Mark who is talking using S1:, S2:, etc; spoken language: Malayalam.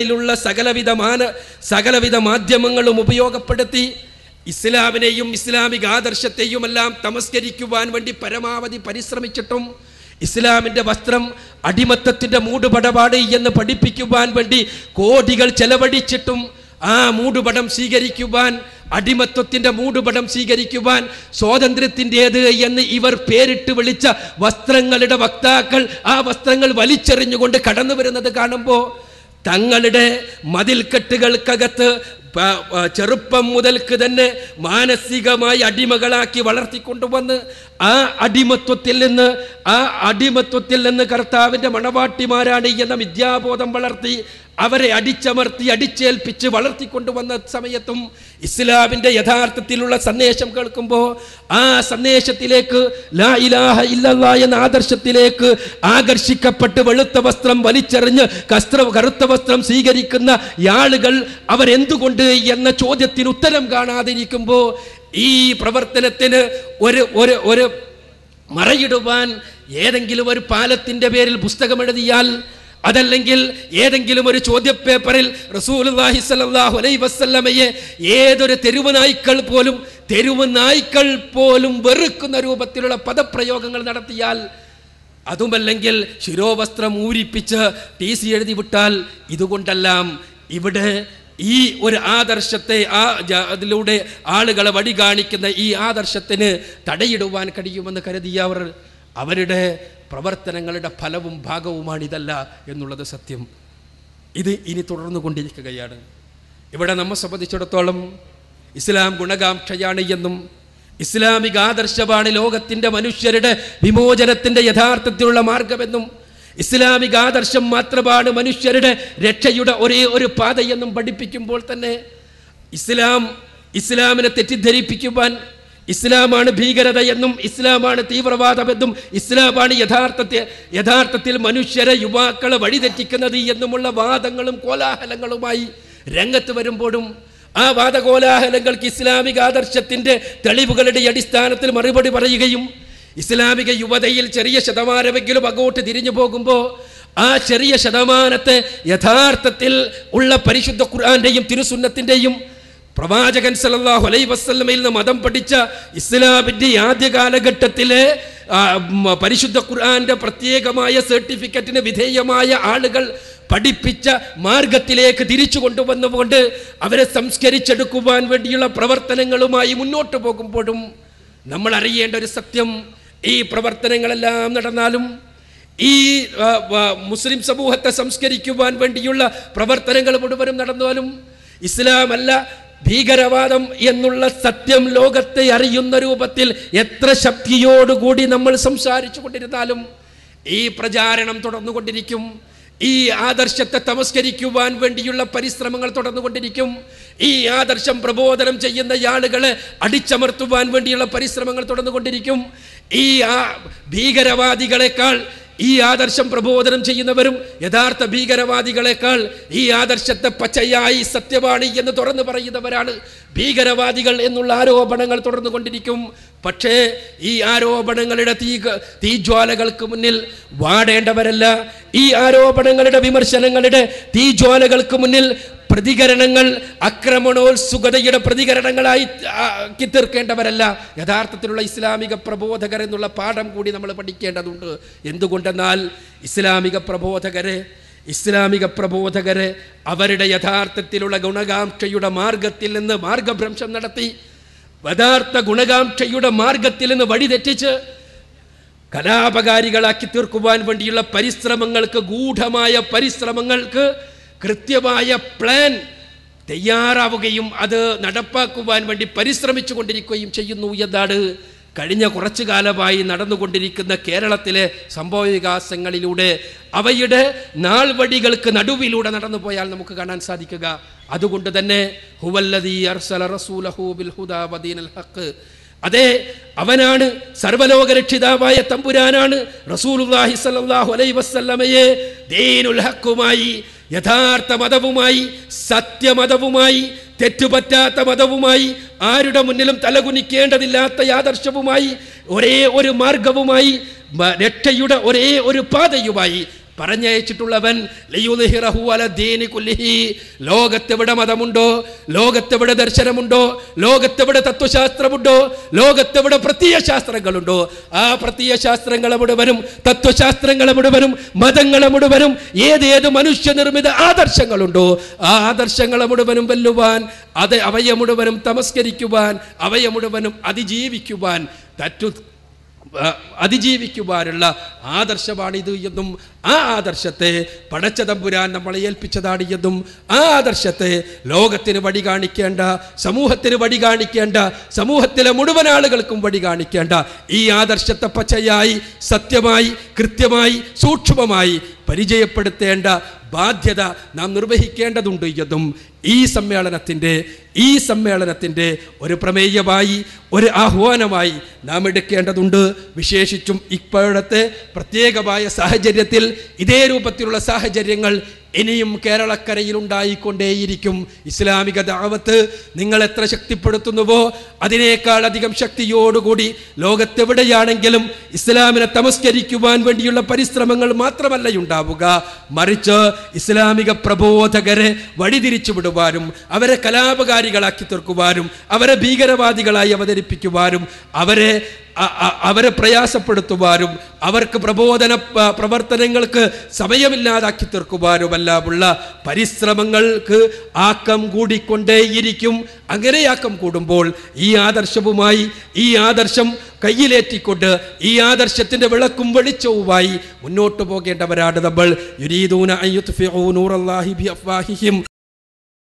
S1: ിലുള്ള സകലവിധ മാന സകലവിധ മാധ്യമങ്ങളും ഉപയോഗപ്പെടുത്തി ഇസ്ലാമിനെയും ഇസ്ലാമിക ആദർശത്തെയും എല്ലാം തമസ്കരിക്കുവാൻ വേണ്ടി പരമാവധി പരിശ്രമിച്ചിട്ടും ഇസ്ലാമിൻ്റെ വസ്ത്രം അടിമത്തത്തിൻ്റെ മൂടുപടപാട് എന്ന് പഠിപ്പിക്കുവാൻ വേണ്ടി കോടികൾ ചെലവഴിച്ചിട്ടും ആ മൂടുപടം സ്വീകരിക്കുവാൻ അടിമത്വത്തിൻ്റെ മൂടുപടം സ്വീകരിക്കുവാൻ സ്വാതന്ത്ര്യത്തിൻ്റേത് എന്ന് ഇവർ പേരിട്ട് വിളിച്ച വസ്ത്രങ്ങളുടെ വക്താക്കൾ ആ വസ്ത്രങ്ങൾ വലിച്ചെറിഞ്ഞുകൊണ്ട് കടന്നു വരുന്നത് കാണുമ്പോൾ തങ്ങളുടെ മതിൽക്കെട്ടുകൾക്കകത്ത് പ- പ- ചെറുപ്പം മുതൽക്ക് തന്നെ മാനസികമായി അടിമകളാക്കി വളർത്തിക്കൊണ്ടുവന്ന് ആ അടിമത്വത്തിൽ നിന്ന് ആ അടിമത്വത്തിൽ നിന്ന് കർത്താവിൻ്റെ മണവാട്ടിമാരാണ് എന്ന വിദ്യാബോധം വളർത്തി അവരെ അടിച്ചമർത്തി അടിച്ചേൽപ്പിച്ച് വളർത്തിക്കൊണ്ടുവന്ന സമയത്തും ഇസ്ലാമിൻ്റെ യഥാർത്ഥത്തിലുള്ള സന്ദേശം കേൾക്കുമ്പോൾ ആ സന്ദേശത്തിലേക്ക് ലാ ഇലാഹ ഇല്ലല്ലാ എന്ന ആദർശത്തിലേക്ക് ആകർഷിക്കപ്പെട്ട് വെളുത്ത വസ്ത്രം വലിച്ചെറിഞ്ഞ് കസ്ത്ര കറുത്ത വസ്ത്രം സ്വീകരിക്കുന്ന ആളുകൾ അവരെന്തുകൊണ്ട് എന്ന ചോദ്യത്തിന് ഉത്തരം കാണാതിരിക്കുമ്പോൾ ഈ പ്രവർത്തനത്തിന് ഒരു ഒരു ഒരു മറയിടുവാൻ ഏതെങ്കിലും ഒരു പാലത്തിൻ്റെ പേരിൽ പുസ്തകം എഴുതിയാൽ അതല്ലെങ്കിൽ ഏതെങ്കിലും ഒരു ചോദ്യപേപ്പറിൽ റസൂലുള്ളാഹി സ്വല്ലല്ലാഹു അലൈഹി വസല്ലമയെ ഏതൊരു തെരുവ് നായ്ക്കൾ പോലും തെരുവ് നായ്ക്കൾ പോലും വെറുക്കുന്ന രൂപത്തിലുള്ള പദപ്രയോഗങ്ങൾ നടത്തിയാൽ അതുമല്ലെങ്കിൽ ശിരോവസ്ത്രം ഊരിപ്പിച്ച് ടി സി എഴുതി വിട്ടാൽ ഇതുകൊണ്ടെല്ലാം ഇവിടെ ഈ ഒരു ആദർശത്തെ ആ ജ- അതിലൂടെ ആളുകളെ വഴി കാണിക്കുന്ന ഈ ആദർശത്തിന് തടയിടുവാൻ കഴിയുമെന്ന് കരുതിയ അവർ അവരുടെ പ്രവർത്തനങ്ങളുടെ ഫലവും ഭാഗവുമാണിതല്ല എന്നുള്ളത് സത്യം ഇത് ഇനി തുടർന്നു കൊണ്ടിരിക്കുകയാണ് ഇവിടെ നമ്മെ സംബന്ധിച്ചിടത്തോളം ഇസ്ലാം ഗുണകാംക്ഷയാണ് എന്നും ഇസ്ലാമിക ആദർശമാണ് ലോകത്തിൻ്റെ മനുഷ്യരുടെ വിമോചനത്തിൻ്റെ യഥാർത്ഥത്തിലുള്ള മാർഗമെന്നും ഇസ്ലാമിക ആദർശം മാത്രമാണ് മനുഷ്യരുടെ രക്ഷയുടെ ഒരേ ഒരു പാതയെന്നും പഠിപ്പിക്കുമ്പോൾ തന്നെ ഇസ്ലാം ഇസ്ലാമിനെ തെറ്റിദ്ധരിപ്പിക്കുവാൻ ഇസ്ലാമാണ് ഭീകരത എന്നും ഇസ്ലാമാണ് തീവ്രവാദമെന്നും ഇസ്ലാമാണ് യഥാർത്ഥത്തെ യഥാർത്ഥത്തിൽ മനുഷ്യരെ യുവാക്കളെ വഴിതെറ്റിക്കുന്നത് എന്നുമുള്ള വാദങ്ങളും കോലാഹലങ്ങളുമായി രംഗത്ത് വരുമ്പോഴും ആ വാദകോലാഹലങ്ങൾക്ക് ഇസ്ലാമിക ആദർശത്തിൻ്റെ തെളിവുകളുടെ അടിസ്ഥാനത്തിൽ മറുപടി പറയുകയും ഇസ്ലാമിക യുവതയിൽ ചെറിയ ശതമാനമെങ്കിലും അങ്ങോട്ട് തിരിഞ്ഞു പോകുമ്പോൾ ആ ചെറിയ ശതമാനത്തെ യഥാർത്ഥത്തിൽ ഉള്ള പരിശുദ്ധ ഖുർആന്റെയും തിരുസുന്നത്തിൻ്റെയും പ്രവാചകൻ സല്ലല്ലാഹു അലൈഹി വസല്ലമയിൽ നിന്ന് മതം പഠിച്ച ഇസ്ലാമിൻ്റെ ആദ്യ കാലഘട്ടത്തിലെ ആ, ഉം, പരിശുദ്ധ ഖുർആന്റെ പ്രത്യേകമായ സർട്ടിഫിക്കറ്റിന് വിധേയമായ ആളുകൾ പഠിപ്പിച്ച മാർഗത്തിലേക്ക് തിരിച്ചു കൊണ്ടുവന്നുകൊണ്ട് അവരെ സംസ്കരിച്ചെടുക്കുവാൻ വേണ്ടിയുള്ള പ്രവർത്തനങ്ങളുമായി മുന്നോട്ട് പോകുമ്പോഴും നമ്മൾ അറിയേണ്ട ഒരു സത്യം ഈ പ്രവർത്തനങ്ങളെല്ലാം നടന്നാലും ഈ ആ, ആ, മുസ്ലിം സമൂഹത്തെ സംസ്കരിക്കുവാൻ വേണ്ടിയുള്ള പ്രവർത്തനങ്ങൾ മുഴുവനും നടന്നാലും ഇസ്ലാമല്ല ഭീകരവാദം എന്നുള്ള സത്യം ലോകത്തെ അറിയുന്ന രൂപത്തിൽ എത്ര ശക്തിയോടുകൂടി നമ്മൾ സംസാരിച്ചു കൊണ്ടിരുന്നാലും ഈ പ്രചാരണം തുടർന്നുകൊണ്ടിരിക്കും ഈ ആദർശത്തെ തമസ്കരിക്കുവാൻ വേണ്ടിയുള്ള പരിശ്രമങ്ങൾ തുടർന്നുകൊണ്ടിരിക്കും ഈ ആദർശം പ്രബോധനം ചെയ്യുന്ന ആളുകളെ അടിച്ചമർത്തുവാൻ വേണ്ടിയുള്ള പരിശ്രമങ്ങൾ തുടർന്നുകൊണ്ടിരിക്കും ഈ ആ ഭീകരവാദികളെക്കാൾ ഈ ആദർശം പ്രബോധനം ചെയ്യുന്നവരും യഥാർത്ഥ ഭീകരവാദികളെക്കാൾ ഈ ആദർശത്തെ പച്ചയായി സത്യവാണി എന്ന് തുറന്നു പറയുന്നവരാണ് ഭീകരവാദികൾ എന്നുള്ള ആരോപണങ്ങൾ തുടർന്നുകൊണ്ടിരിക്കും പക്ഷേ ഈ ആരോപണങ്ങളുടെ തീ തീജ്വാലകൾക്ക് മുന്നിൽ വാടേണ്ടവരല്ല ഈ ആരോപണങ്ങളുടെ വിമർശനങ്ങളുടെ തീജ്വാലകൾക്ക് മുന്നിൽ പ്രതികരണങ്ങൾ ആക്രമണോത്സുകതയുടെ പ്രതികരണങ്ങളായി ആക്കി തീർക്കേണ്ടവരല്ല യഥാർത്ഥത്തിലുള്ള ഇസ്ലാമിക പ്രബോധകർ എന്നുള്ള പാഠം കൂടി നമ്മൾ പഠിക്കേണ്ടതുണ്ട് എന്തുകൊണ്ടെന്നാൽ ഇസ്ലാമിക പ്രബോധകരെ ഇസ്ലാമിക പ്രബോധകരെ അവരുടെ യഥാർത്ഥത്തിലുള്ള ഗുണകാംക്ഷയുടെ മാർഗത്തിൽ നിന്ന് മാർഗഭ്രംശം നടത്തി യഥാർത്ഥ ഗുണകാംക്ഷയുടെ മാർഗത്തിൽ നിന്ന് വഴിതെറ്റിച്ച് കലാപകാരികളാക്കി തീർക്കുവാൻ വേണ്ടിയുള്ള പരിശ്രമങ്ങൾക്ക് ഗൂഢമായ പരിശ്രമങ്ങൾക്ക് കൃത്യമായ പ്ലാൻ തയ്യാറാവുകയും അത് നടപ്പാക്കുവാൻ വേണ്ടി പരിശ്രമിച്ചു കൊണ്ടിരിക്കുകയും ചെയ്യുന്നു എന്നാണ് കഴിഞ്ഞ കുറച്ചു കാലമായി നടന്നുകൊണ്ടിരിക്കുന്ന കേരളത്തിലെ സംഭവ വികാസങ്ങളിലൂടെ അവയുടെ നാൾവഴികൾക്ക് നടുവിലൂടെ നടന്നു പോയാൽ നമുക്ക് കാണാൻ സാധിക്കുക അതുകൊണ്ട് തന്നെ ഹുവല്ലദീ അർസല റസൂലഹു ബിൽ ഹുദാ വദീനൽ ഹഖ് അതെ അവനാണ് സർവലോക രക്ഷിതാവായ തമ്പുരാനാണ് റസൂലുള്ളാഹി സ്വല്ലല്ലാഹു അലൈഹി വസല്ലമയെ ദീനുൽ ഹക്കുമായി യഥാർത്ഥ മതവുമായി സത്യമതവുമായി തെറ്റുപറ്റാത്ത മതവുമായി ആരുടെ മുന്നിലും തലകുനിക്കേണ്ടതില്ലാത്ത ആദർശവുമായി ഒരേ ഒരു മാർഗവുമായി മ- രക്ഷയുടെ ഒരേ ഒരു പാതയുമായി പറഞ്ഞയച്ചിട്ടുള്ളവൻ ലിയുദ്ഹിറഹു അല ദീനി കുല്ലിഹി. ലോകത്തെവിടെ മതമുണ്ടോ ലോകത്തെവിടെ ദർശനമുണ്ടോ ലോകത്തെവിടെ തത്വശാസ്ത്രമുണ്ടോ ലോകത്തെവിടെ പ്രത്യയ ശാസ്ത്രങ്ങളുണ്ടോ ആ പ്രത്യയ ശാസ്ത്രങ്ങളെ മുഴുവനും തത്വശാസ്ത്രങ്ങളെ മുഴുവനും മതങ്ങളെ മുഴുവനും ഏതേത് മനുഷ്യനിർമ്മിത ആദർശങ്ങളുണ്ടോ ആ ആദർശങ്ങളെ മുഴുവനും വെല്ലുവാൻ അത് അവയെ മുഴുവനും തമസ്കരിക്കുവാൻ അവയെ മുഴുവനും അതിജീവിക്കുവാൻ തറ്റു ആ, അതിജീവിക്കുവാനുള്ള ആദർശമാണിത് എന്നും ആ ആദർശത്തെ പടച്ച തമ്പുരാൻ നമ്മളെ ഏൽപ്പിച്ചതാണ് എന്നും ആ ആദർശത്തെ ലോകത്തിന് വഴി കാണിക്കേണ്ട സമൂഹത്തിന് വഴി കാണിക്കേണ്ട സമൂഹത്തിലെ മുഴുവൻ ആളുകൾക്കും വഴി കാണിക്കേണ്ട ഈ ആദർശത്തെ പച്ചയായി സത്യമായി കൃത്യമായി സൂക്ഷ്മമായി പരിചയപ്പെടുത്തേണ്ട ബാധ്യത നാം നിർവഹിക്കേണ്ടതുണ്ട് എന്നും ഈ സമ്മേളനത്തിൻ്റെ ഈ സമ്മേളനത്തിൻ്റെ ഒരു പ്രമേയമായി ഒരു ആഹ്വാനമായി നാം എടുക്കേണ്ടതുണ്ട് വിശേഷിച്ചും ഇപ്പോഴത്തെ പ്രത്യേകമായ സാഹചര്യത്തിൽ ഇതേ രൂപത്തിലുള്ള സാഹചര്യങ്ങൾ ഇനിയും കേരളക്കരയിൽ ഉണ്ടായിക്കൊണ്ടേയിരിക്കും ഇസ്ലാമിക ദാവത്ത് നിങ്ങൾ എത്ര ശക്തിപ്പെടുത്തുന്നുവോ അതിനേക്കാൾ അധികം ശക്തിയോടുകൂടി ലോകത്തെവിടെയാണെങ്കിലും ഇസ്ലാമിനെ തമസ്കരിക്കുവാൻ വേണ്ടിയുള്ള പരിശ്രമങ്ങൾ മാത്രമല്ല ഉണ്ടാവുക മറിച്ച് ഇസ്ലാമിക പ്രബോധകരെ വഴിതിരിച്ചു വിടുവാനും അവരെ കലാപകാരികളാക്കി തീർക്കുവാനും അവരെ ഭീകരവാദികളായി അവതരിപ്പിക്കുവാനും അവരെ അ- അ- അവരെ പ്രയാസപ്പെടുത്തുവാനും അവർക്ക് പ്രബോധന പ- പ്രവർത്തനങ്ങൾക്ക് സമയമില്ലാതാക്കി തീർക്കുവാനുമെല്ലാമുള്ള പരിശ്രമങ്ങൾക്ക് ആക്കം കൂടിക്കൊണ്ടേയിരിക്കും അങ്ങനെ ആക്കം കൂടുമ്പോൾ ഈ ആദർശവുമായി ഈ ആദർശം കയ്യിലേറ്റിക്കൊണ്ട് ഈ ആദർശത്തിന്റെ വിളക്കും വെളിച്ചവുമായി മുന്നോട്ട് പോകേണ്ടവരാണ് നമ്മൾ യുരീദൂന അയ്യുത്ഫിഊ നൂറല്ലാഹി ബിഅഫ്വാഹിഹിം